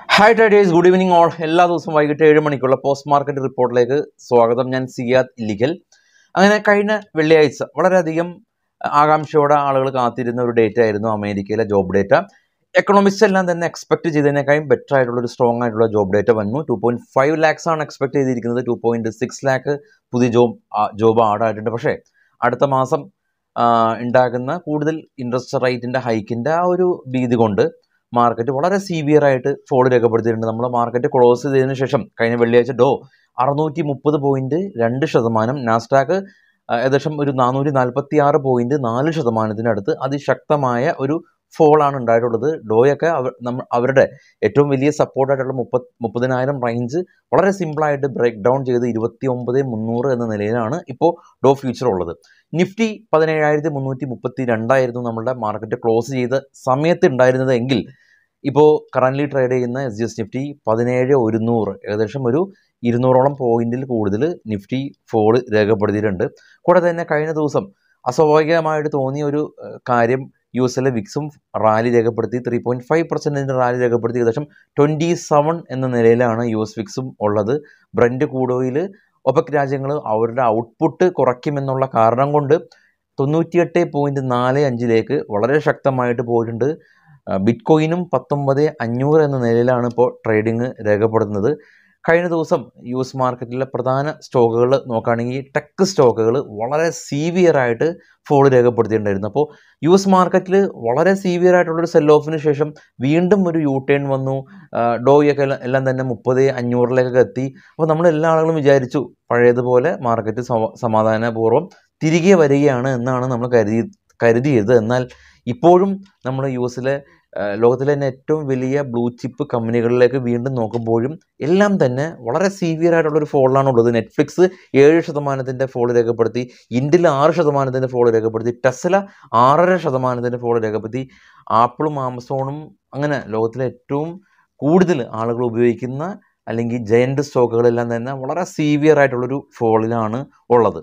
hi traders good evening all എല്ലാ ദിവസവും വൈകിട്ട് ഏഴ് മണിക്കുള്ള പോസ്റ്റ് മാർക്കറ്റ് റിപ്പോർട്ടിലേക്ക് സ്വാഗതം ഞാൻ സിയാദ് ഇല്ലിക്കൽ അങ്ങനെ കഴിഞ്ഞ വെള്ളിയാഴ്ച വളരെയധികം ആകാംക്ഷയോടെ ആളുകൾ കാത്തിരുന്ന ഒരു ഡേറ്റ ആയിരുന്നു അമേരിക്കയിലെ ജോബ് ഡേറ്റ എക്കണോമിക്സ് എല്ലാം തന്നെ എക്സ്പെക്ട് ചെയ്തതിനേക്കാളും ബെറ്റർ ആയിട്ടുള്ള ഒരു സ്ട്രോങ് ആയിട്ടുള്ള ജോബ് ഡേറ്റ വന്നു ടു പോയിന്റ് ഫൈവ് ലാക്സ് ആണ് എക്സ്പെക്ട് ചെയ്തിരിക്കുന്നത് ടു പോയിന്റ് സിക്സ് ലാക്ക് പുതിയ ജോബ് ജോബ് ആഡ് ആയിട്ടുണ്ട് പക്ഷേ അടുത്ത മാസം ആ, ഉണ്ടാകുന്ന കൂടുതൽ ഇൻട്രസ്റ്റ് റേറ്റിൻ്റെ ഹൈക്കിൻ്റെ ആ ഒരു ഭീതി കൊണ്ട് മാർക്കറ്റ് വളരെ സീവിയർ ആയിട്ട് ഫോൾ രേഖപ്പെടുത്തിയിട്ടുണ്ട് നമ്മൾ മാർക്കറ്റ് ക്ലോസ് ചെയ്തതിനു ശേഷം കഴിഞ്ഞ വെള്ളിയാഴ്ച ഡോ അറുന്നൂറ്റി മുപ്പത് പോയിന്റ് രണ്ട് ശതമാനം നാസ്ഡാക്ക് ആ, ഏകദേശം ഒരു നാനൂറ്റി നാൽപ്പത്തി ആറ് പോയിന്റ് നാല് ശതമാനത്തിനടുത്ത് അതിശക്തമായ ഒരു ഫോൾ ആണ് ഉണ്ടായിട്ടുള്ളത് ഡോയൊക്കെ അവർ നമ്മ അവരുടെ ഏറ്റവും വലിയ സപ്പോർട്ടായിട്ടുള്ള മുപ്പത് മുപ്പതിനായിരം റേഞ്ച് വളരെ സിമ്പിളായിട്ട് ബ്രേക്ക് ഡൗൺ ചെയ്ത് ഇരുപത്തി ഒമ്പത് മുന്നൂറ് എന്ന നിലയിലാണ് ഇപ്പോൾ ഡോ ഫ്യൂച്ചർ ഉള്ളത് നിഫ്റ്റി പതിനേഴായിരത്തി മുന്നൂറ്റി മുപ്പത്തി രണ്ടായിരുന്നു നമ്മളുടെ മാർക്കറ്റ് ക്ലോസ് ചെയ്ത സമയത്ത് ഉണ്ടായിരുന്നത് എങ്കിൽ ഇപ്പോൾ കറൻ്റ്ലി ട്രേഡ് ചെയ്യുന്ന എസ് ജി എസ് നിഫ്റ്റി പതിനേഴ് ഒരുന്നൂറ് ഏകദേശം ഒരു ഇരുന്നൂറോളം പോയിന്റിൽ കൂടുതൽ നിഫ്റ്റി ഫോൾ രേഖപ്പെടുത്തിയിട്ടുണ്ട് കൂടാതെ തന്നെ കഴിഞ്ഞ ദിവസം അസ്വാഭാവികമായിട്ട് തോന്നിയ ഒരു ഏഹ്, കാര്യം യു എസിലെ വിക്സും റാലി രേഖപ്പെടുത്തി ത്രീ പോയിൻറ്റ് ഫൈവ് പെർസെൻറ്റിൻ്റെ റാലി രേഖപ്പെടുത്തി ഏകദേശം ട്വൻറ്റി സെവൻ എന്ന നിലയിലാണ് യു എസ് വിക്സും ഉള്ളത് ബ്രൻഡ് കൂടോയിൽ ഒപെക് രാജ്യങ്ങൾ അവരുടെ ഔട്ട്പുട്ട് കുറയ്ക്കുമെന്നുള്ള കാരണം കൊണ്ട് തൊണ്ണൂറ്റിയെട്ട് പോയിൻറ്റ് നാല് അഞ്ചിലേക്ക് വളരെ ശക്തമായിട്ട് പോയിട്ടുണ്ട് ബിറ്റ് കോയിനും പത്തൊമ്പത് അഞ്ഞൂറ് എന്ന നിലയിലാണ് ഇപ്പോൾ ട്രേഡിംഗ് രേഖപ്പെടുത്തുന്നത് കഴിഞ്ഞ ദിവസം യു എസ് മാർക്കറ്റിലെ പ്രധാന സ്റ്റോക്കുകൾ നോക്കുകയാണെങ്കിൽ ടെക് സ്റ്റോക്കുകൾ വളരെ സീവിയർ ആയിട്ട് ഫോൾ രേഖപ്പെടുത്തിയിട്ടുണ്ടായിരുന്നു അപ്പോൾ യു എസ് മാർക്കറ്റിൽ വളരെ സീവിയർ ആയിട്ടുള്ളൊരു സെൽ ഓഫിന് ശേഷം വീണ്ടും ഒരു യു ടേൺ വന്നു ഡോയൊക്കെ എല്ലാം എല്ലാം തന്നെ മുപ്പത് അഞ്ഞൂറിലേക്കൊക്കെ എത്തി അപ്പോൾ നമ്മൾ എല്ലാ ആളുകളും വിചാരിച്ചു പഴയതുപോലെ മാർക്കറ്റ് സമ സമാധാനപൂർവ്വം തിരികെ വരികയാണ് എന്നാണ് നമ്മൾ കരുതി കരുതിയത് എന്നാൽ ഇപ്പോഴും നമ്മൾ യു എസിലെ ലോകത്തിലെ തന്നെ ഏറ്റവും വലിയ ബ്ലൂ ചിപ്പ് കമ്പനികളിലേക്ക് വീണ്ടും നോക്കുമ്പോഴും എല്ലാം തന്നെ വളരെ സീവിയർ ആയിട്ടുള്ളൊരു ഫോളിലാണ് ഉള്ളത് നെറ്റ്ഫ്ലിക്സ് ഏഴ് ശതമാനത്തിൻ്റെ ഫോൾ രേഖപ്പെടുത്തി ഇന്ത്യയിൽ ആറ് ശതമാനത്തിൻ്റെ ഫോൾ രേഖപ്പെടുത്തി ടെസ്ല ആറര ശതമാനത്തിൻ്റെ ഫോൾ രേഖപ്പെടുത്തി ആപ്പിളും ആമസോണും അങ്ങനെ ലോകത്തിലെ ഏറ്റവും കൂടുതൽ ആളുകൾ ഉപയോഗിക്കുന്ന അല്ലെങ്കിൽ ജയൻറ്റ് സ്റ്റോക്കുകളെല്ലാം തന്നെ വളരെ സീവിയർ ആയിട്ടുള്ളൊരു ഫോളിലാണ് ഉള്ളത്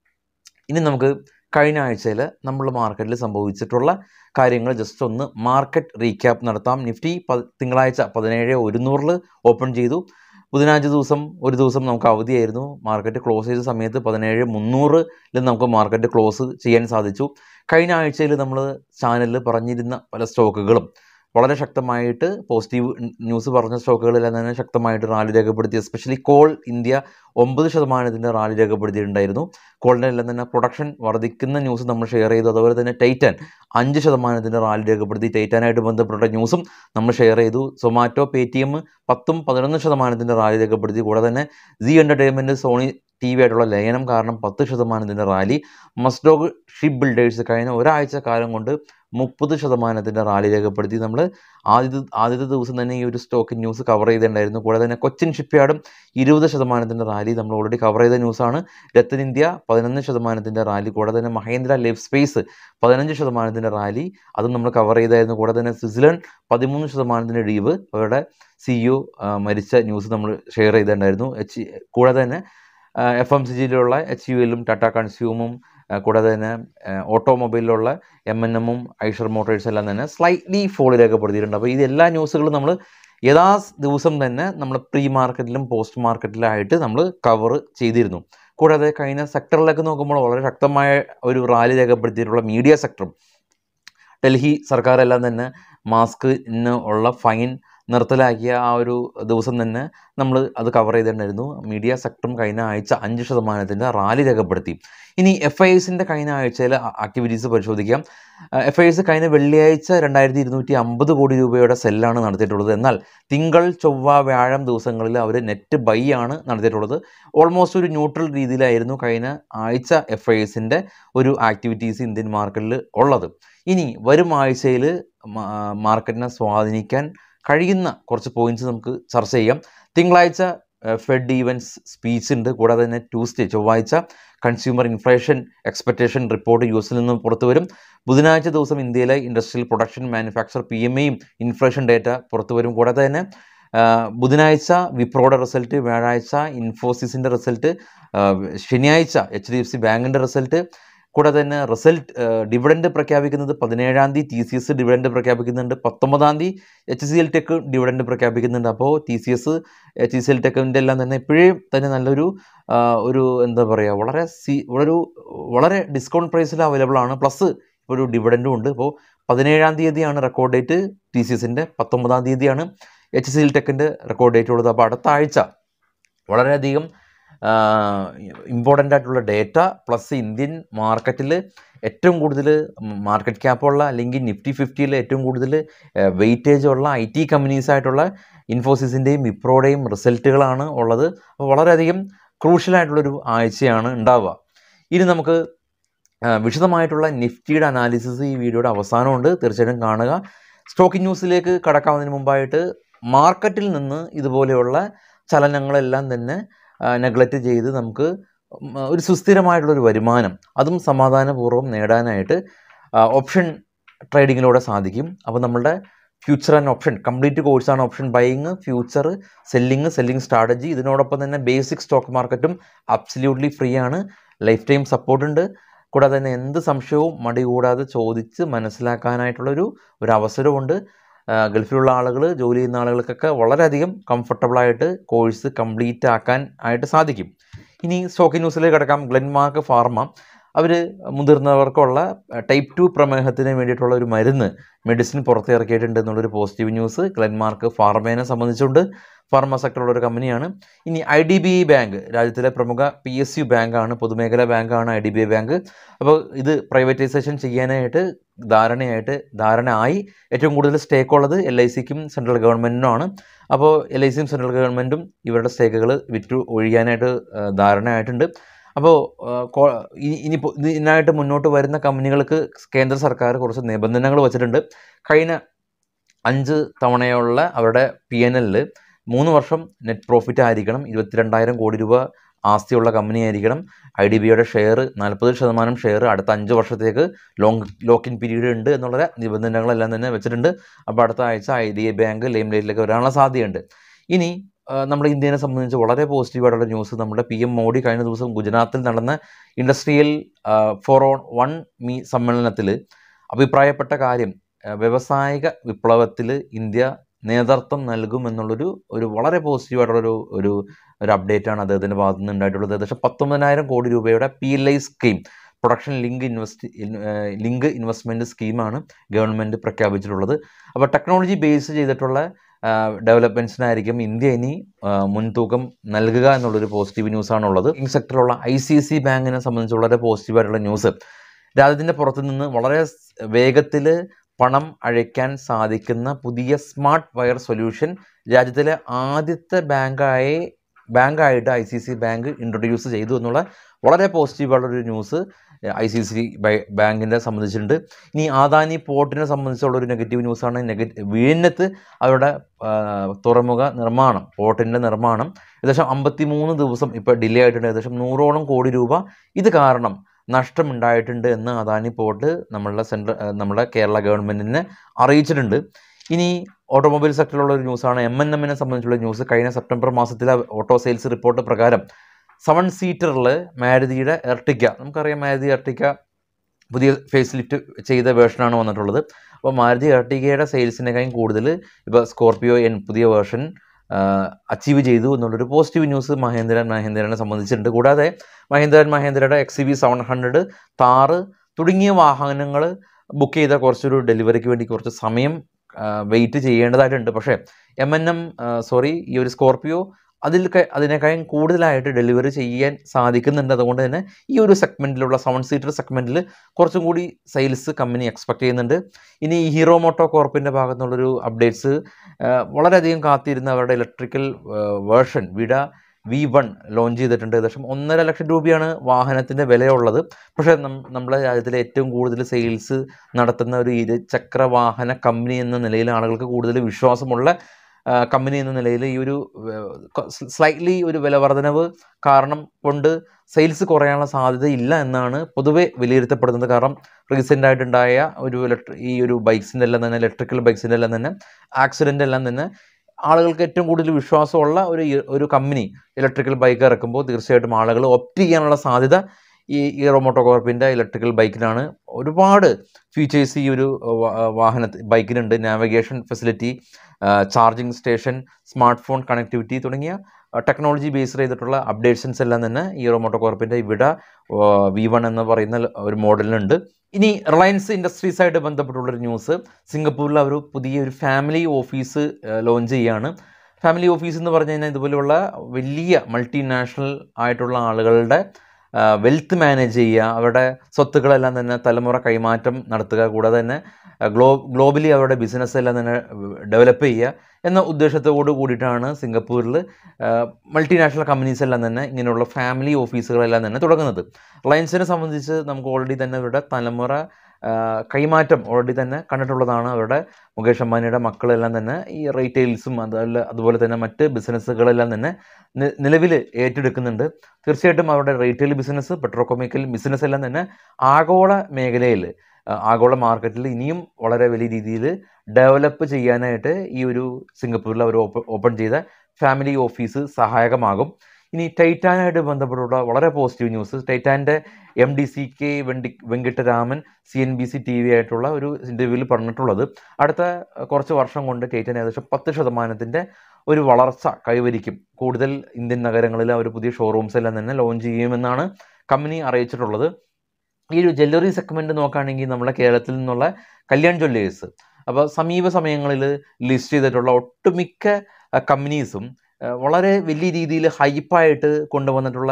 ഇനി നമുക്ക് കഴിഞ്ഞ ആഴ്ചയിൽ നമ്മൾ മാർക്കറ്റിൽ സംഭവിച്ചിട്ടുള്ള കാര്യങ്ങൾ ജസ്റ്റ് ഒന്ന് മാർക്കറ്റ് റീക്യാപ്പ് നടത്താം നിഫ്റ്റി പ തിങ്കളാഴ്ച പതിനേഴ് ഒരുന്നൂറിൽ ഓപ്പൺ ചെയ്തു ബുധനാഴ്ച ദിവസം ഒരു ദിവസം നമുക്ക് അവധിയായിരുന്നു മാർക്കറ്റ് ക്ലോസ് ചെയ്ത സമയത്ത് പതിനേഴ് മുന്നൂറിൽ നമുക്ക് മാർക്കറ്റ് ക്ലോസ് ചെയ്യാൻ സാധിച്ചു കഴിഞ്ഞ ആഴ്ചയിൽ നമ്മൾ ചാനലിൽ പറഞ്ഞിരുന്ന പല സ്റ്റോക്കുകളും വളരെ ശക്തമായിട്ട് പോസിറ്റീവ് ന്യൂസ് പറഞ്ഞ സ്റ്റോക്കുകളെല്ലാം തന്നെ ശക്തമായിട്ട് റാലി രേഖപ്പെടുത്തി എസ്പെഷ്യലി കോൾ ഇന്ത്യ ഒമ്പത് ശതമാനത്തിൻ്റെ റാലി രേഖപ്പെടുത്തിയിട്ടുണ്ടായിരുന്നു കോളിൻ്റെ എല്ലാം തന്നെ പ്രൊഡക്ഷൻ വർദ്ധിക്കുന്ന ന്യൂസ് നമ്മൾ ഷെയർ ചെയ്തു അതുപോലെ തന്നെ ടൈറ്റാൻ അഞ്ച് ശതമാനത്തിൻ്റെ റാലി രേഖപ്പെടുത്തി ടൈറ്റാനായിട്ട് ബന്ധപ്പെട്ട ന്യൂസും നമ്മൾ ഷെയർ ചെയ്തു സൊമാറ്റോ പേ ടി എം പത്തും പതിനൊന്ന് ശതമാനത്തിൻ്റെ റാലി രേഖപ്പെടുത്തി കൂടാതെ തന്നെ Zee entertainment Sony T V ആയിട്ടുള്ള ലയനം കാരണം പത്ത് ശതമാനത്തിൻ്റെ റാലി മസ്ഡോഗ് ഷിപ്പ് ബിൽഡേഴ്സ് കഴിഞ്ഞ ഒരാഴ്ച കാലം കൊണ്ട് മുപ്പത് ശതമാനത്തിൻ്റെ റാലി രേഖപ്പെടുത്തി നമ്മൾ ആദ്യത്തെ ആദ്യത്തെ ദിവസം തന്നെ ഈ ഒരു സ്റ്റോക്ക് ന്യൂസ് കവർ ചെയ്തിട്ടുണ്ടായിരുന്നു കൂടാതെ തന്നെ കൊച്ചിൻ ഷിപ്പ്യാർഡും ഇരുപത് ശതമാനത്തിൻ്റെ റാലി നമ്മൾ ഓൾറെഡി കവർ ചെയ്ത ന്യൂസാണ് രത്തൻ ഇന്ത്യ പതിനൊന്ന് ശതമാനത്തിൻ്റെ റാലി കൂടാതെ തന്നെ മഹേന്ദ്ര ലൈഫ് സ്പേസ് പതിനഞ്ച് ശതമാനത്തിൻ്റെ റാലി അതും നമ്മൾ കവർ ചെയ്തായിരുന്നു കൂടാതെ തന്നെ സ്വിറ്റ്സർലൻഡ് പതിമൂന്ന് ശതമാനത്തിൻ്റെ ഡീവ് അവരുടെ സിഇഒ മരിച്ച ന്യൂസ് നമ്മൾ ഷെയർ ചെയ്തിട്ടുണ്ടായിരുന്നു എച്ച് കൂടാതെ തന്നെ എഫ് എം സി ജിയിലുള്ള എച്ച് യു എല്ലും ടാറ്റ കൺസ്യൂമും ആ, കൂടാതെ തന്നെ ഓട്ടോമൊബൈലിലുള്ള എം എൻ എമ്മും ഐഷർ മോട്ടോഴ്സ് എല്ലാം തന്നെ സ്ലൈറ്റ്ലി ഫോൾ രേഖപ്പെടുത്തിയിട്ടുണ്ട് അപ്പോൾ ഇത് എല്ലാ ന്യൂസുകളും നമ്മൾ യഥാ ദിവസം തന്നെ നമ്മൾ പ്രീ മാർക്കറ്റിലും പോസ്റ്റ് മാർക്കറ്റിലായിട്ട് നമ്മൾ കവർ ചെയ്തിരുന്നു കൂടാതെ കഴിഞ്ഞ സെക്ടറിലേക്ക് നോക്കുമ്പോൾ വളരെ ശക്തമായ ഒരു റാലി രേഖപ്പെടുത്തിയിട്ടുള്ള മീഡിയ സെക്ടറും ഡൽഹി സർക്കാരെല്ലാം തന്നെ മാസ്കിന് ഉള്ള ഫൈൻ നിർത്തലാക്കിയ ആ ഒരു ദിവസം തന്നെ നമ്മൾ അത് കവർ ചെയ്തിട്ടുണ്ടായിരുന്നു മീഡിയ സെക്ടറും കഴിഞ്ഞ ആഴ്ച അഞ്ച് ശതമാനത്തിൻ്റെ റാലി രേഖപ്പെടുത്തി ഇനി എഫ് ഐ എസിൻ്റെ കഴിഞ്ഞ ആഴ്ചയിലെ ആക്ടിവിറ്റീസ് പരിശോധിക്കാം എഫ് ഐ എസ് കഴിഞ്ഞ വെള്ളിയാഴ്ച രണ്ടായിരത്തി ഇരുന്നൂറ്റി അമ്പത് കോടി രൂപയുടെ സെല്ലാണ് നടത്തിയിട്ടുള്ളത് എന്നാൽ തിങ്കൾ ചൊവ്വ വ്യാഴം ദിവസങ്ങളിൽ അവർ നെറ്റ് ബൈ ആണ് നടത്തിയിട്ടുള്ളത് ഓൾമോസ്റ്റ് ഒരു ന്യൂട്രൽ രീതിയിലായിരുന്നു കഴിഞ്ഞ ആഴ്ച എഫ് ഐ എസിൻ്റെ ഒരു ആക്ടിവിറ്റീസ് ഇന്ത്യൻ മാർക്കറ്റിൽ ഉള്ളത് ഇനി വരും ആഴ്ചയിൽ മാർക്കറ്റിനെ സ്വാധീനിക്കാൻ കഴിയുന്ന കുറച്ച് പോയിന്റ്സ് നമുക്ക് ചർച്ച ചെയ്യാം തിങ്കളാഴ്ച ഫെഡ് ഈവൻസ് സ്പീച്ച് ഉണ്ട് കൂടാതെ തന്നെ ട്യൂസ്ഡേ ചൊവ്വാഴ്ച consumer inflation expectation report U എസിൽ നിന്ന് പുറത്തു വരും ബുധനാഴ്ച ദിവസം ഇന്ത്യയിലെ industrial production manufacture P M എയും ഇൻഫ്ലേഷൻ ഡേറ്റ പുറത്തു വരും കൂടാതെ തന്നെ ആ, ബുധനാഴ്ച വിപ്രോയുടെ റിസൾട്ട് വ്യാഴാഴ്ച ഇൻഫോസിസിൻ്റെ റിസൾട്ട് ശനിയാഴ്ച എച്ച് ഡി എഫ് സി ബാങ്കിൻ്റെ റിസൾട്ട് കൂടാതെ തന്നെ റിസൾട്ട് ഡിവിഡൻഡ് പ്രഖ്യാപിക്കുന്നത് പതിനേഴാം തീയതി ടി സി എസ് ഡിവിഡൻഡ് പ്രഖ്യാപിക്കുന്നുണ്ട് പത്തൊമ്പതാം തീയതി H C L tech dividend പ്രഖ്യാപിക്കുന്നുണ്ട് അപ്പോൾ T C S H C L ടെക്കിൻ്റെ എല്ലാം തന്നെ ഇപ്പോഴേ തന്നെ നല്ലൊരു ആ, ഒരു എന്താ പറയുക വളരെ സി ഒരു വളരെ ഡിസ്കൗണ്ട് പ്രൈസിൽ അവൈലബിൾ ആണ് പ്ലസ് ഒരു ഡിവിഡൻറ്റും ഉണ്ട് അപ്പോൾ പതിനേഴാം തീയതിയാണ് റെക്കോർഡ് ഡേറ്റ് ടി സി എസിൻ്റെ പത്തൊമ്പതാം തീയതിയാണ് എച്ച് സി എൽ ടെക്കിൻ്റെ റെക്കോർഡ് ഡേറ്റ് ഉള്ളത് അപ്പോൾ അടുത്ത ആഴ്ച വളരെയധികം ഇമ്പോർട്ടൻ്റ് ആയിട്ടുള്ള ഡേറ്റ പ്ലസ് ഇന്ത്യൻ മാർക്കറ്റിൽ ഏറ്റവും കൂടുതൽ മാർക്കറ്റ് ക്യാപ്പുള്ള അല്ലെങ്കിൽ നിഫ്റ്റി ഫിഫ്റ്റിയിൽ ഏറ്റവും കൂടുതൽ വെയിറ്റേജ് ഉള്ള ഐ ടി കമ്പനീസ് ആയിട്ടുള്ള ഇൻഫോസിസിൻ്റെയും വിപ്രോയുടെയും റിസൾട്ടുകളാണ് ഉള്ളത് അപ്പോൾ വളരെയധികം ക്രൂഷ്യലായിട്ടുള്ളൊരു ആഴ്ചയാണ് ഉണ്ടാവുക ഇനി നമുക്ക് ആ, വിശദമായിട്ടുള്ള നിഫ്റ്റിയുടെ അനാലിസിസ് ഈ വീഡിയോയുടെ അവസാനമുണ്ട് തീർച്ചയായിട്ടും കാണുക സ്റ്റോക്ക് ന്യൂസിലേക്ക് കടക്കാവുന്നതിന് മുമ്പായിട്ട് മാർക്കറ്റിൽ നിന്ന് ഇതുപോലെയുള്ള ചലനങ്ങളെല്ലാം തന്നെ നെഗ്ലക്റ്റ് ചെയ്ത് നമുക്ക് ഉം, ഒരു സുസ്ഥിരമായിട്ടുള്ളൊരു വരുമാനം അതും സമാധാനപൂർവ്വം നേടാനായിട്ട് ഓപ്ഷൻ ട്രേഡിങ്ങിലൂടെ സാധിക്കും അപ്പോൾ നമ്മളുടെ ഫ്യൂച്ചർ ആൻഡ് ഓപ്ഷൻ കംപ്ലീറ്റ് കോഴ്സാണ് option buying future selling selling strategy ഇതിനോടൊപ്പം തന്നെ ബേസിക് സ്റ്റോക്ക് മാർക്കറ്റും അബ്സല്യൂട്ട്ലി ഫ്രീ ആണ് ലൈഫ് ടൈം സപ്പോർട്ട് ഉണ്ട് കൂടാതെ തന്നെ എന്ത് സംശയവും മടി കൂടാതെ ചോദിച്ച് മനസ്സിലാക്കാനായിട്ടുള്ളൊരു ഒരു അവസരമുണ്ട് ആ, ഗൾഫിലുള്ള ആളുകൾ ജോലി ചെയ്യുന്ന ആളുകൾക്കൊക്കെ വളരെയധികം കംഫർട്ടബിളായിട്ട് കോഴ്സ് കംപ്ലീറ്റ് ആക്കാൻ ആയിട്ട് സാധിക്കും ഇനി സ്റ്റോക്ക് ന്യൂസിലേക്ക് കിടക്കാം ഗ്ലെൻമാർക്ക് ഫാർമ അവർ മുതിർന്നവർക്കുള്ള ടൈപ്പ് ടു പ്രമേഹത്തിന് വേണ്ടിയിട്ടുള്ള ഒരു മരുന്ന് മെഡിസിൻ പുറത്തിറക്കിയിട്ടുണ്ട് എന്നുള്ളൊരു പോസിറ്റീവ് ന്യൂസ് ഗ്ലെൻമാർക്ക് ഫാർമേനെ സംബന്ധിച്ചുകൊണ്ട് ഫാർമ സെക്ടറുള്ള ഒരു കമ്പനിയാണ് ഇനി I D B I bank രാജ്യത്തിലെ പ്രമുഖ പി എസ് യു ബാങ്കാണ് പൊതുമേഖലാ ബാങ്കാണ് I D B I bank അപ്പോൾ ഇത് പ്രൈവറ്റൈസേഷൻ ചെയ്യാനായിട്ട് ധാരണയായിട്ട് ധാരണ ആയി ഏറ്റവും കൂടുതൽ സ്റ്റേക്ക് ഉള്ളത് എൽ ഐ സിക്കും സെൻട്രൽ ഗവൺമെൻറ്റിനുമാണ് അപ്പോൾ എൽ ഐ സിയും സെൻട്രൽ ഗവൺമെൻറ്റും ഇവരുടെ സ്റ്റേക്കുകൾ വിറ്റു ഒഴിയാനായിട്ട് ആ, ധാരണയായിട്ടുണ്ട് അപ്പോൾ ഇനി ഇനിയിപ്പോൾ ഇതിനായിട്ട് മുന്നോട്ട് വരുന്ന കമ്പനികൾക്ക് കേന്ദ്ര സർക്കാർ കുറച്ച് നിബന്ധനകൾ വച്ചിട്ടുണ്ട് കഴിഞ്ഞ അഞ്ച് തവണയുള്ള അവരുടെ പി എൻ എല്ലിൽ മൂന്ന് വർഷം നെറ്റ് പ്രോഫിറ്റ് ആയിരിക്കണം ഇരുപത്തിരണ്ടായിരം കോടി രൂപ ആസ്തിയുള്ള കമ്പനി ആയിരിക്കണം ഐ ഡി ബിയുടെ ഷെയർ നാൽപ്പത് ശതമാനം ഷെയർ അടുത്ത അഞ്ച് വർഷത്തേക്ക് ലോങ് ലോക്ക് ഇൻ പീരീഡ് ഉണ്ട് എന്നുള്ള നിബന്ധനകളെല്ലാം തന്നെ വെച്ചിട്ടുണ്ട് അപ്പോൾ അടുത്ത ആഴ്ച I D I bank lime ലൈറ്റിലേക്ക് വരാനുള്ള സാധ്യതയുണ്ട് ഇനി ആ, നമ്മുടെ ഇന്ത്യനെ സംബന്ധിച്ച് വളരെ പോസിറ്റീവായിട്ടുള്ള ന്യൂസ് നമ്മുടെ പി എം മോഡി കഴിഞ്ഞ ദിവസം ഗുജറാത്തിൽ നടന്ന industrial for on one me സമ്മേളനത്തിൽ അഭിപ്രായപ്പെട്ട കാര്യം ആ, വ്യവസായിക വിപ്ലവത്തിൽ ഇന്ത്യ നേതൃത്വം നൽകും എന്നുള്ളൊരു ഒരു വളരെ പോസിറ്റീവായിട്ടുള്ളൊരു ഒരു ഒരു അപ്ഡേറ്റ് ആണ് അദ്ദേഹത്തിൻ്റെ ഭാഗത്തു നിന്ന് ഉണ്ടായിട്ടുള്ളത് ഏകദേശം പത്തൊമ്പതിനായിരം കോടി രൂപയുടെ P L I scheme production link invest link investment സ്കീമാണ് ഗവൺമെൻറ് പ്രഖ്യാപിച്ചിട്ടുള്ളത് അപ്പോൾ ടെക്നോളജി ബേസ് ചെയ്തിട്ടുള്ള ഡെവലപ്മെൻറ്റ്സിനായിരിക്കും ഇന്ത്യ ഇനി ആ, മുൻതൂക്കം നൽകുക എന്നുള്ളൊരു പോസിറ്റീവ് ന്യൂസാണുള്ളത് ഈ സെക്ടറിലുള്ള ഐ സി സി ബാങ്കിനെ സംബന്ധിച്ച് വളരെ പോസിറ്റീവായിട്ടുള്ള ന്യൂസ് രാജ്യത്തിൻ്റെ പുറത്തു നിന്ന് വളരെ വേഗത്തിൽ പണം അഴയ്ക്കാൻ സാധിക്കുന്ന പുതിയ സ്മാർട്ട് വയർ സൊല്യൂഷൻ രാജ്യത്തിലെ ആദ്യത്തെ ബാങ്കായി ബാങ്കായിട്ട് I C C bank introduce ചെയ്തു എന്നുള്ള വളരെ പോസിറ്റീവായിട്ടുള്ളൊരു ന്യൂസ് ഐ സി സി ബാങ്കിനെ സംബന്ധിച്ചിട്ടുണ്ട് ഇനി ആദാനി പോർട്ടിനെ സംബന്ധിച്ചുള്ള ഒരു നെഗറ്റീവ് ന്യൂസാണ് നെഗറ്റീവ് വീനത്ത് അവരുടെ ആ, തുറമുഖ നിർമ്മാണം പോർട്ടിൻ്റെ നിർമ്മാണം ഏകദേശം അമ്പത്തി മൂന്ന് ദിവസം ഇപ്പോൾ ഡിലേ ആയിട്ടുണ്ട് ഏകദേശം നൂറോളം കോടി രൂപ ഇത് കാരണം നഷ്ടമുണ്ടായിട്ടുണ്ട് എന്ന് അദാനി പോർട്ട് നമ്മളുടെ സെൻട്രൽ നമ്മുടെ കേരള ഗവൺമെൻറ്റിനെ അറിയിച്ചിട്ടുണ്ട് ഇനി ഓട്ടോമൊബൈൽ സെക്ടറിലുള്ള ഒരു ന്യൂസാണ് എം എൻ എമ്മിനെ സംബന്ധിച്ചുള്ള ന്യൂസ് കഴിഞ്ഞ സെപ്റ്റംബർ മാസത്തിലെ ഓട്ടോ സെയിൽസ് റിപ്പോർട്ട് പ്രകാരം സെവൻ സീറ്ററിൽ മാരുതിയുടെ എർട്ടിക്ക നമുക്കറിയാം മാരുതി എർട്ടിക്ക പുതിയ ഫേസ് ലിഫ്റ്റ് ചെയ്ത വേർഷനാണ് വന്നിട്ടുള്ളത് അപ്പോൾ മാരുതി എർട്ടിക്കയുടെ സെയിൽസിനേക്കാളും കൂടുതൽ ഇപ്പോൾ സ്കോർപിയോ എൻ പുതിയ വേർഷൻ അച്ചീവ് ചെയ്തു എന്നുള്ളൊരു പോസിറ്റീവ് ന്യൂസ് മഹേന്ദ്രൻ മഹേന്ദ്രനെ സംബന്ധിച്ചിട്ടുണ്ട് കൂടാതെ മഹേന്ദ്രൻ മഹേന്ദ്രയുടെ X V seven hundred Thar തുടങ്ങിയ വാഹനങ്ങൾ ബുക്ക് ചെയ്ത കുറച്ചൊരു ഡെലിവറിക്ക് വേണ്ടി കുറച്ച് സമയം വെയിറ്റ് ചെയ്യേണ്ടതായിട്ടുണ്ട് പക്ഷേ എം എൻ എം സോറി ഈ ഒരു സ്കോർപിയോ അതിൽ ക- അതിനേക്കാളും കൂടുതലായിട്ട് ഡെലിവറി ചെയ്യാൻ സാധിക്കുന്നുണ്ട് അതുകൊണ്ട് തന്നെ ഈ ഒരു സെഗ്മെൻറ്റിലുള്ള സെവൻ സീറ്റർ സെഗ്മെൻറ്റിൽ കുറച്ചും കൂടി സെയിൽസ് കമ്പനി എക്സ്പെക്ട് ചെയ്യുന്നുണ്ട് ഇനി ഈ ഹീറോ മോട്ടോ കോർപ്പിൻ്റെ ഭാഗത്തുനിന്നുള്ളൊരു അപ്ഡേറ്റ്സ് വളരെയധികം കാത്തിരുന്ന അവരുടെ electrical version Vida V one launch ചെയ്തിട്ടുണ്ട് ഏകദേശം ഒന്നര ലക്ഷം രൂപയാണ് വാഹനത്തിൻ്റെ വിലയുള്ളത് പക്ഷേ നം- നമ്മുടെ രാജ്യത്തിലെ ഏറ്റവും കൂടുതൽ സെയിൽസ് നടത്തുന്ന ഒരു ഇരുചക്ര വാഹന കമ്പനി എന്ന നിലയിൽ ആളുകൾക്ക് കൂടുതൽ വിശ്വാസമുള്ള ആ, കമ്പനി എന്ന നിലയിൽ ഈ ഒരു സ്ലൈറ്റ്ലി ഒരു വില വർധനവ് കാരണം കൊണ്ട് സെയിൽസ് കുറയാനുള്ള സാധ്യത ഇല്ല എന്നാണ് പൊതുവെ വിലയിരുത്തപ്പെടുന്നത് കാരണം റീസെൻ്റ് ആയിട്ടുണ്ടായ ഒരു ഇലക്ട്രി ഈ ഒരു ബൈക്സിൻ്റെ എല്ലാം തന്നെ ഇലക്ട്രിക്കൽ ബൈക്സിൻ്റെ എല്ലാം തന്നെ ആക്സിഡൻ്റ് എല്ലാം തന്നെ ആളുകൾക്ക് ഏറ്റവും കൂടുതൽ വിശ്വാസമുള്ള ഒരു ഈ- ഒരു കമ്പനി ഇലക്ട്രിക്കൽ ബൈക്ക് ഇറക്കുമ്പോൾ തീർച്ചയായിട്ടും ആളുകൾ ഒപ്റ്റ് ചെയ്യാനുള്ള സാധ്യത ഈ ഹീറോ മോട്ടോകോർപ്പിൻ്റെ ഇലക്ട്രിക്കൽ ബൈക്കിനാണ് ഒരുപാട് ഫീച്ചേഴ്സ് ഈ ഒരു വാഹന ബൈക്കിനുണ്ട് navigation facility charging station smart phone connectivity തുടങ്ങിയ ടെക്നോളജി ബേസ് ചെയ്തിട്ടുള്ള അപ്ഡേഷൻസ് എല്ലാം തന്നെ ഹീറോ മോട്ടോകോർപ്പിൻ്റെ ഇവിടെ വി വൺ എന്ന് പറയുന്ന ഒരു മോഡലിനുണ്ട് ഇനി റിലയൻസ് ഇൻഡസ്ട്രീസായിട്ട് ബന്ധപ്പെട്ടുള്ളൊരു ന്യൂസ് സിംഗപ്പൂരിൽ അവർ പുതിയൊരു ഫാമിലി ഓഫീസ് ലോഞ്ച് ചെയ്യുകയാണ് ഫാമിലി ഓഫീസ് എന്ന് പറഞ്ഞു കഴിഞ്ഞാൽ ഇതുപോലെയുള്ള വലിയ മൾട്ടിനാഷണൽ ആയിട്ടുള്ള ആളുകളുടെ വെൽത്ത് മാനേജ് ചെയ്യുക അവരുടെ സ്വത്തുക്കളെല്ലാം തന്നെ തലമുറ കൈമാറ്റം നടത്തുക കൂടാതെ തന്നെ ഗ്ലോ ഗ്ലോബലി അവരുടെ ബിസിനസ് എല്ലാം തന്നെ ഡെവലപ്പ് ചെയ്യുക എന്ന ഉദ്ദേശത്തോടു കൂടിയിട്ടാണ് സിംഗപ്പൂരിൽ മൾട്ടിനാഷണൽ കമ്പനീസ് എല്ലാം തന്നെ ഇങ്ങനെയുള്ള ഫാമിലി ഓഫീസുകളെല്ലാം തന്നെ തുടങ്ങുന്നത് റിലയൻസിനെ സംബന്ധിച്ച് നമുക്ക് ഓൾറെഡി തന്നെ അവരുടെ തലമുറ കൈമാറ്റം ഓൾറെഡി തന്നെ കണ്ടിട്ടുള്ളതാണ് അവരുടെ മുകേഷ് അംബാനിയുടെ മക്കളെല്ലാം തന്നെ ഈ റീറ്റെയിൽസും അതല്ല അതുപോലെ തന്നെ മറ്റ് ബിസിനസ്സുകളെല്ലാം തന്നെ നിലവിൽ ഏറ്റെടുക്കുന്നുണ്ട് തീർച്ചയായിട്ടും അവരുടെ റീറ്റെയിൽ ബിസിനസ് പെട്രോകെമിക്കൽ ബിസിനസ് എല്ലാം തന്നെ ആഗോള മേഖലയിൽ ആഗോള മാർക്കറ്റിൽ ഇനിയും വളരെ വലിയ രീതിയിൽ ഡെവലപ്പ് ചെയ്യാനായിട്ട് ഈ ഒരു സിംഗപ്പൂരിൽ അവർ ഓപ്പൺ ചെയ്ത ഫാമിലി ഓഫീസ് സഹായകമാകും ഇനി ടൈറ്റാനായിട്ട് ബന്ധപ്പെട്ടുള്ള വളരെ പോസിറ്റീവ് ന്യൂസ് ടൈറ്റാൻ്റെ എം ഡി സി കെ വെണ്ടി Venkataraman C N B C T V ആയിട്ടുള്ള ഒരു ഇൻ്റർവ്യൂവിൽ പറഞ്ഞിട്ടുള്ളത് അടുത്ത കുറച്ച് വർഷം കൊണ്ട് ടൈറ്റാൻ ഏകദേശം പത്ത് ശതമാനത്തിൻ്റെ ഒരു വളർച്ച കൈവരിക്കും കൂടുതൽ ഇന്ത്യൻ നഗരങ്ങളിൽ അവർ പുതിയ ഷോറൂംസ് എല്ലാം തന്നെ ലോഞ്ച് ചെയ്യുമെന്നാണ് കമ്പനി അറിയിച്ചിട്ടുള്ളത് ഈ ഒരു ജ്വല്ലറി സെഗ്മെൻറ്റ് നോക്കുകയാണെങ്കിൽ നമ്മുടെ കേരളത്തിൽ നിന്നുള്ള കല്യാൺ ജ്വല്ലേഴ്സ് അപ്പോൾ സമീപ സമയങ്ങളിൽ ലിസ്റ്റ് ചെയ്തിട്ടുള്ള ഒട്ടുമിക്ക കമ്പനീസും വളരെ വലിയ രീതിയിൽ ഹൈപ്പായിട്ട് കൊണ്ടുവന്നിട്ടുള്ള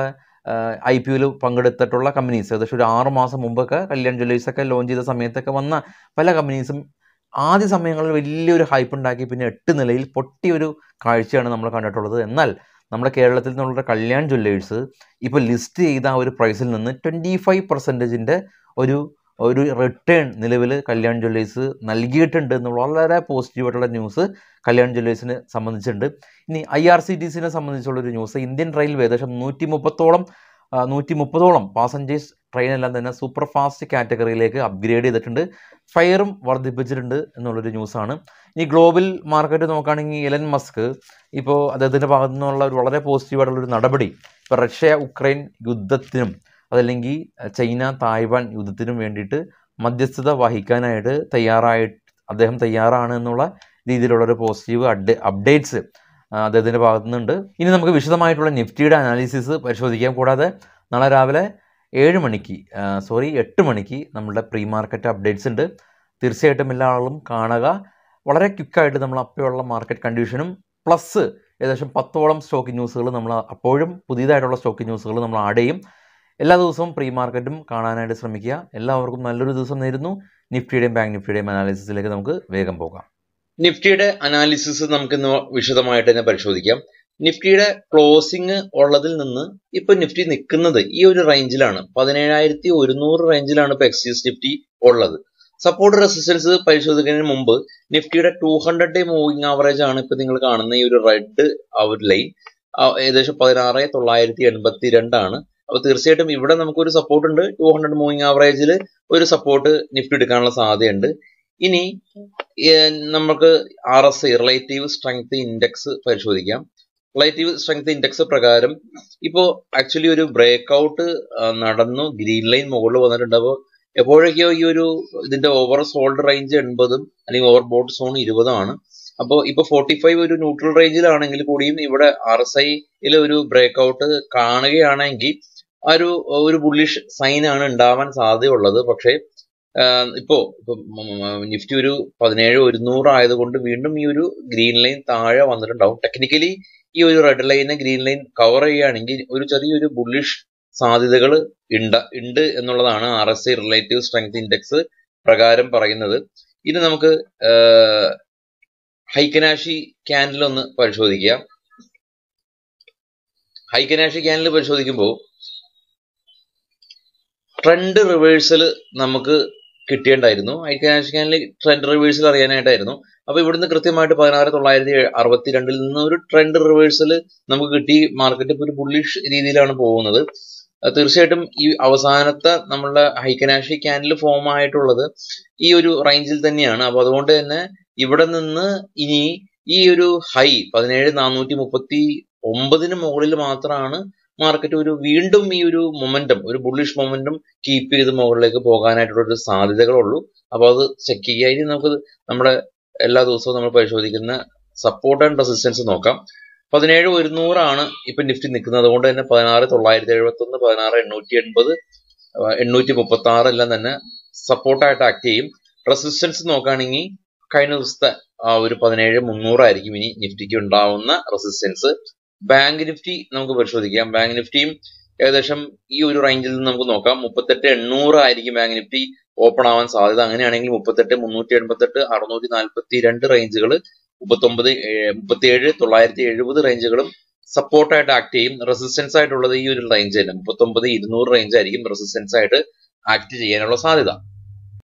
ഐ പി ഒയിൽ പങ്കെടുത്തിട്ടുള്ള കമ്പനീസ് ഏകദേശം ഒരു ആറ് മാസം മുമ്പൊക്കെ കല്യാൺ ജ്വല്ലേഴ്സൊക്കെ ലോഞ്ച് ചെയ്ത സമയത്തൊക്കെ വന്ന പല കമ്പനീസും ആദ്യ സമയങ്ങളിൽ വലിയൊരു ഹൈപ്പ് ഉണ്ടാക്കി പിന്നെ എട്ട് നിലയിൽ പൊട്ടിയൊരു കാഴ്ചയാണ് നമ്മൾ കണ്ടിട്ടുള്ളത് എന്നാൽ നമ്മുടെ കേരളത്തിൽ നിന്നുള്ള കല്യാൺ ജ്വല്ലേഴ്സ് ഇപ്പോൾ ലിസ്റ്റ് ചെയ്ത ആ ഒരു പ്രൈസിൽ നിന്ന് ട്വൻറ്റി ഫൈവ് പെർസെൻറ്റേജിൻ്റെ ഒരു ഒരു റിട്ടേൺ നിലവിൽ കല്യാൺ ജ്വല്ലേഴ്സ് നൽകിയിട്ടുണ്ട് എന്നുള്ള വളരെ പോസിറ്റീവായിട്ടുള്ള ന്യൂസ് കല്യാൺ ജ്വല്ലേഴ്സിനെ സംബന്ധിച്ചിട്ടുണ്ട് ഇനി ഐ ആർ സി ടി സിനെ സംബന്ധിച്ചുള്ളൊരു ന്യൂസ് ഇന്ത്യൻ റെയിൽവേ ഏകദേശം നൂറ്റി മുപ്പത്തോളം നൂറ്റി മുപ്പതോളം പാസഞ്ചേഴ്സ് ട്രെയിനെല്ലാം തന്നെ സൂപ്പർ ഫാസ്റ്റ് കാറ്റഗറിയിലേക്ക് അപ്ഗ്രേഡ് ചെയ്തിട്ടുണ്ട് ഫയറും വർദ്ധിപ്പിച്ചിട്ടുണ്ട് എന്നുള്ളൊരു ന്യൂസാണ് ഇനി ഗ്ലോബൽ മാർക്കറ്റ് നോക്കുകയാണെങ്കിൽ എലൻ മസ്ക് ഇപ്പോൾ അദ്ദേഹത്തിൻ്റെ ഭാഗത്തു നിന്നുള്ള ഒരു വളരെ പോസിറ്റീവായിട്ടുള്ളൊരു നടപടി ഇപ്പോൾ റഷ്യ ഉക്രൈൻ യുദ്ധത്തിനും അതല്ലെങ്കിൽ ചൈന തായ്വാൻ യുദ്ധത്തിനും വേണ്ടിയിട്ട് മധ്യസ്ഥത വഹിക്കാനായിട്ട് തയ്യാറായി അദ്ദേഹം തയ്യാറാണ് എന്നുള്ള രീതിയിലുള്ളൊരു പോസിറ്റീവ് അഡ് അപ്ഡേറ്റ്സ് അദ്ദേഹത്തിൻ്റെ ഭാഗത്തു നിന്നുണ്ട് ഇനി നമുക്ക് വിശദമായിട്ടുള്ള നിഫ്റ്റിയുടെ അനാലിസിസ് പരിശോധിക്കാം കൂടാതെ നാളെ രാവിലെ ഏഴ് മണിക്ക് സോറി എട്ട് മണിക്ക് നമ്മുടെ പ്രീ മാർക്കറ്റ് അപ്ഡേറ്റ്സ് ഉണ്ട് തീർച്ചയായിട്ടും എല്ലാ ആളുകളും കാണുക വളരെ ക്വിക്കായിട്ട് നമ്മൾ അപ്പോഴുള്ള മാർക്കറ്റ് കണ്ടീഷനും പ്ലസ് ഏകദേശം പത്തോളം സ്റ്റോക്ക് ന്യൂസുകൾ നമ്മൾ അപ്പോഴും പുതിയതായിട്ടുള്ള സ്റ്റോക്ക് ന്യൂസുകൾ നമ്മൾ ആഡ് ചെയ്യും എല്ലാ ദിവസവും പ്രീ മാർക്കറ്റും കാണാനായിട്ട് ശ്രമിക്കുക എല്ലാവർക്കും നല്ലൊരു ദിവസം നേരുന്നു നിഫ്റ്റിയുടെയും ബാങ്ക് നിഫ്റ്റിയുടെയും അനാലിസിസിലേക്ക് നമുക്ക് വേഗം പോകാം നിഫ്റ്റിയുടെ അനാലിസിസ് നമുക്ക് ഇന്ന് വിശദമായിട്ട് തന്നെ പരിശോധിക്കാം നിഫ്റ്റിയുടെ ക്ലോസിംഗ് ഉള്ളതിൽ നിന്ന് ഇപ്പൊ നിഫ്റ്റി നിൽക്കുന്നത് ഈ ഒരു റേഞ്ചിലാണ് പതിനേഴായിരത്തി ഒരുന്നൂറ് റേഞ്ചിലാണ് ഇപ്പൊ എക്സീസ് നിഫ്റ്റി ഉള്ളത് സപ്പോർട്ട് റെസിസ്റ്റൻസ് പരിശോധിക്കുന്നതിന് മുമ്പ് നിഫ്റ്റിയുടെ two hundred day moving average ആണ് ഇപ്പൊ നിങ്ങൾ കാണുന്ന ഈ ഒരു റെഡ് ആ ഒരു ലൈൻ ഏകദേശം പതിനാറ് തൊള്ളായിരത്തി എൺപത്തി രണ്ടാണ് അപ്പൊ തീർച്ചയായിട്ടും ഇവിടെ നമുക്കൊരു സപ്പോർട്ട് ഉണ്ട് ടു ഹൺഡ്രഡ് മൂവിംഗ് ആവറേജിൽ ഒരു സപ്പോർട്ട് നിഫ്റ്റി എടുക്കാനുള്ള സാധ്യതയുണ്ട് ഇനി നമുക്ക് R S I relative strength index പരിശോധിക്കാം റിലേറ്റീവ് സ്ട്രെങ്ത് ഇൻഡെക്സ് പ്രകാരം ഇപ്പോൾ ആക്ച്വലി ഒരു ബ്രേക്ക് ഔട്ട് നടന്നു ഗ്രീൻ ലൈൻ മുകളിൽ വന്നിട്ടുണ്ട് അപ്പോൾ എപ്പോഴൊക്കെയോ ഈ ഒരു ഇതിന്റെ ഓവർ സോൾഡ് റേഞ്ച് എൺപതും അല്ലെങ്കിൽ ഓവർ ബോട്ട് സോൺ ഇരുപതുമാണ് അപ്പോൾ ഇപ്പൊ ഫോർട്ടി ഫൈവ് ഒരു ന്യൂട്രൽ റേഞ്ചിലാണെങ്കിൽ കൂടിയും ഇവിടെ ആർ എസ് ഐയിൽ ഒരു ബ്രേക്ക് ഔട്ട് കാണുകയാണെങ്കിൽ ആ ഒരു ഒരു ബുള്ളിഷ് സൈൻ ആണ് ഉണ്ടാവാൻ സാധ്യതയുള്ളത് പക്ഷേ ഇപ്പോ ഇപ്പൊ നിഫ്റ്റി ഒരു പതിനേഴ് ഒരുന്നൂറ് ആയതുകൊണ്ട് വീണ്ടും ഈ ഒരു ഗ്രീൻ ലൈൻ താഴെ വന്നിട്ടുണ്ടാവും ടെക്നിക്കലി ഈ ഒരു റെഡ് ലൈനെ ഗ്രീൻ ലൈൻ കവർ ചെയ്യുകയാണെങ്കിൽ ഒരു ചെറിയൊരു ബുള്ളിഷ് സാധ്യതകൾ ഉണ്ട് ഉണ്ട് എന്നുള്ളതാണ് R S I relative strength index പ്രകാരം പറയുന്നത് ഇനി നമുക്ക് ഹൈക്കനാഷി ക്യാൻഡിൽ ഒന്ന് പരിശോധിക്കാം ഹൈക്കനാഷി ക്യാൻഡിൽ പരിശോധിക്കുമ്പോൾ ട്രെൻഡ് റിവേഴ്സൽ നമുക്ക് കിട്ടിയിട്ടുണ്ടായിരുന്നു ഹൈക്കനാഷി ക്യാൻഡിൽ ട്രെൻഡ് റിവേഴ്സൽ അറിയാനായിട്ടായിരുന്നു അപ്പൊ ഇവിടുന്ന് കൃത്യമായിട്ട് പതിനാറ് തൊള്ളായിരത്തി അറുപത്തി രണ്ടിൽ നിന്ന് ഒരു ട്രെൻഡ് റിവേഴ്സൽ നമുക്ക് കിട്ടി മാർക്കറ്റ് ഇപ്പോൾ ഒരു ബുള്ളിഷ് രീതിയിലാണ് പോകുന്നത് തീർച്ചയായിട്ടും ഈ അവസാനത്തെ നമ്മളുടെ ഹൈക്കനാഷി ക്യാൻഡിൽ ഫോം ആയിട്ടുള്ളത് ഈ ഒരു റേഞ്ചിൽ തന്നെയാണ് അപ്പൊ അതുകൊണ്ട് തന്നെ ഇവിടെ നിന്ന് ഇനി ഈ ഒരു ഹൈ പതിനേഴ് നാനൂറ്റി മുപ്പത്തി ഒമ്പതിന് മുകളിൽ മാത്രമാണ് മാർക്കറ്റ് ഒരു വീണ്ടും ഈ ഒരു മൊമെന്റം ഒരു ബുള്ളിഷ് മൊമെന്റം കീപ്പ് ചെയ്ത് മുകളിലേക്ക് പോകാനായിട്ടുള്ള ഒരു സാധ്യതകളുള്ളൂ അപ്പോൾ അത് ചെക്ക് ചെയ്യുക ഇനി നമുക്ക് നമ്മുടെ എല്ലാ ദിവസവും നമ്മൾ പരിശോധിക്കുന്ന സപ്പോർട്ട് ആൻഡ് റെസിസ്റ്റൻസ് നോക്കാം പതിനേഴ് ഒരുന്നൂറാണ് ഇപ്പൊ നിഫ്റ്റി നിൽക്കുന്നത് അതുകൊണ്ട് തന്നെ പതിനാറ് തൊള്ളായിരത്തി എഴുപത്തി ഒന്ന് പതിനാറ് എണ്ണൂറ്റി എൺപത് എണ്ണൂറ്റി മുപ്പത്തി ആറ് എല്ലാം തന്നെ സപ്പോർട്ടായിട്ട് ആക്ട് ചെയ്യും റെസിസ്റ്റൻസ് നോക്കുകയാണെങ്കിൽ കഴിഞ്ഞ ദിവസത്തെ ആ ഒരു പതിനേഴ് മുന്നൂറായിരിക്കും ഇനി നിഫ്റ്റിക്ക് ഉണ്ടാവുന്ന റെസിസ്റ്റൻസ് ബാങ്ക് നിഫ്റ്റി നമുക്ക് പരിശോധിക്കാം ബാങ്ക് നിഫ്റ്റിയും ഏകദേശം ഈ ഒരു റേഞ്ചിൽ നിന്ന് നമുക്ക് നോക്കാം മുപ്പത്തെട്ട് എണ്ണൂറ് ആയിരിക്കും ബാങ്ക് നിഫ്റ്റി ഓപ്പൺ ആവാൻ സാധ്യത അങ്ങനെയാണെങ്കിൽ മുപ്പത്തെട്ട് മുന്നൂറ്റി എൺപത്തെട്ട് അറുന്നൂറ്റി നാൽപ്പത്തി രണ്ട് റേഞ്ചുകൾ മുപ്പത്തൊമ്പത് മുപ്പത്തിയേഴ് തൊള്ളായിരത്തി എഴുപത് റേഞ്ചുകളും സപ്പോർട്ടായിട്ട് ആക്ട് ചെയ്യും റെസിസ്റ്റൻസ് ആയിട്ടുള്ളത് ഈ ഒരു റേഞ്ച് തന്നെ മുപ്പത്തൊമ്പത് ഇരുന്നൂറ് റേഞ്ച് ആയിരിക്കും റെസിസ്റ്റൻസ് ആയിട്ട് ആക്ട് ചെയ്യാനുള്ള സാധ്യത